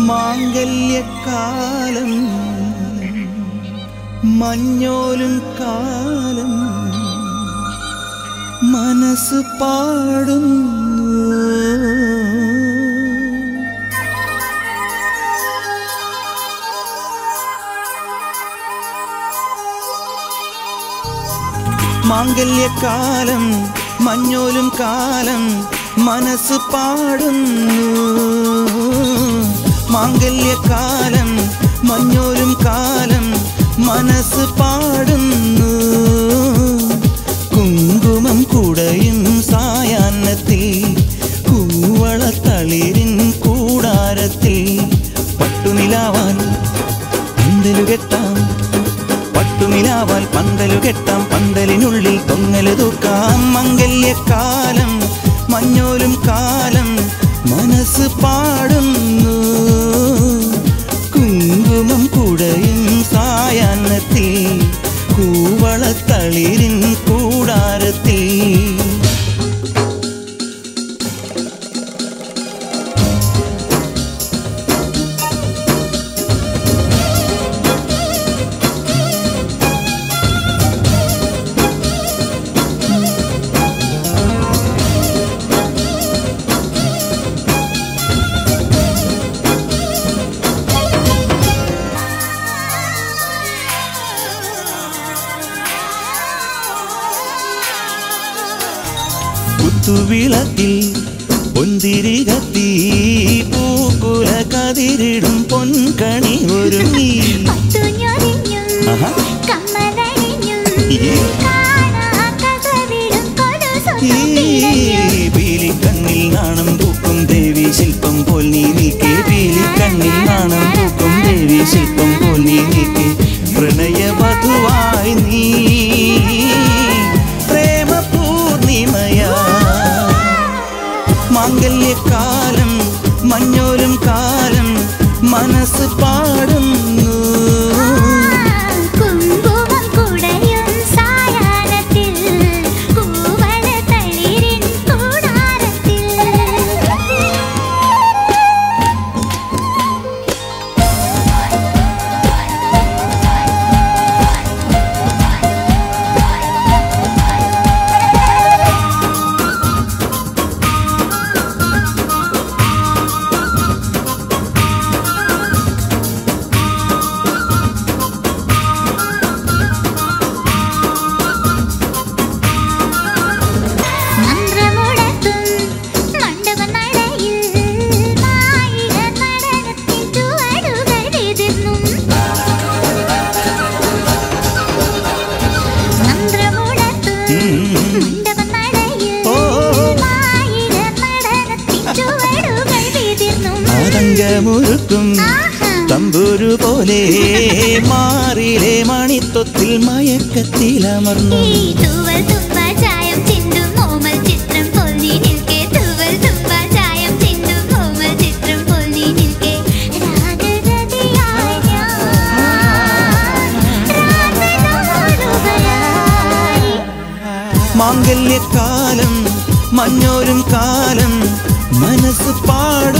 മാംഗല്യക്കാലം മഞ്ഞോലും കാലം മനസ്സ് പാടുന്നു മാംഗല്യക്കാലം മഞ്ഞോലും കാലം മനസ്സ് പാടുന്നു മാംഗല്യക്കാലം മഞ്ഞോലും കാലം മനസ്സ് പാടുന്നു കുങ്കുമം കുടയും സായാഹ്നത്തിൽ കൂവളത്തളിരിൻ കൂടാരത്തിൽ പട്ടുനിലാവാൻ പന്തലു കെട്ടാം പട്ടുനിലാവാൽ പന്തലു കെട്ടാം പന്തലിനുള്ളിൽ തൊങ്ങല് തൂക്കാം മംഗല്യക്കാലം മഞ്ഞോലും കാലം മനസ്സ് പാടുന്നു കുങ്കുമം കുടയും സായാഹ്നത്തിൽ കൂവളത്തളിരിൻ കൂടാരത്തിൽ കുത്തുവിളക്കിൽ പൊന്തിരി കത്തി പൂക്കുല കതിരിടും പൊൻകണി ഒരുങ്ങി പട്ടുഞ്ഞൊരിഞ്ഞും ആഹാ. കമ്മലണിഞ്ഞും ഈ കാണാക്കഥവിടും കൊലുസൊന്നും ഈ തിരഞ്ഞും പീലിക്കണ്ണിൽ നാണം പൂക്കും ദേവി ശില്പം പോൽ നീ നീക്കേ പീലിക്കണ്ണിൽ നാണം പൂക്കും ദേവി ശില്പം പോൽ നീ നീക്കേ പ്രണയവധുവായി നീ പ്രേമ പൂർണിമയാ മാംഗല്യക്കാലം മഞ്ഞോലും കാലം മനസ്സ് പാടുന്നു കുങ്കുമം കുടയും സായാഹ്നത്തിൽ കൂവളത്തളിരിൻ കൂടാരത്തിൽ മന്ത്രമുടത്തും മണ്ഡപനടയിൽ മായിക നടനത്തിൻ ചുവടുകൾ വിതിർന്നും മന്ത്രമുടത്തും മണ്ഡപനടയിൽ ഓ മായിക നടനത്തിൻ ചുവടുകൾ വിതിർന്നും ആതങ്കമുറുക്കും ആഹാ തമ്പുരു പോലെ മാറിലെ മണിത്വത്തിൽ മയക്കത്തിലമർന്നു ഈ തൂവൽ തുമ്പ ചായം ചിന്തും ഓമൽ ചിത്രം പൊല്ലി നിൽക്കെ തൂവൽ തുമ്പ ചായം ചിന്തും ഓമൽ ചിത്രം പൊല്ലി നിൽക്കെ രാഗരതിയായ ഞാൻ രാഗനോടുകയായി മാംഗല്യക്കാലം മഞ്ഞോരും കാലം മനസ്സ് പാടുന്നു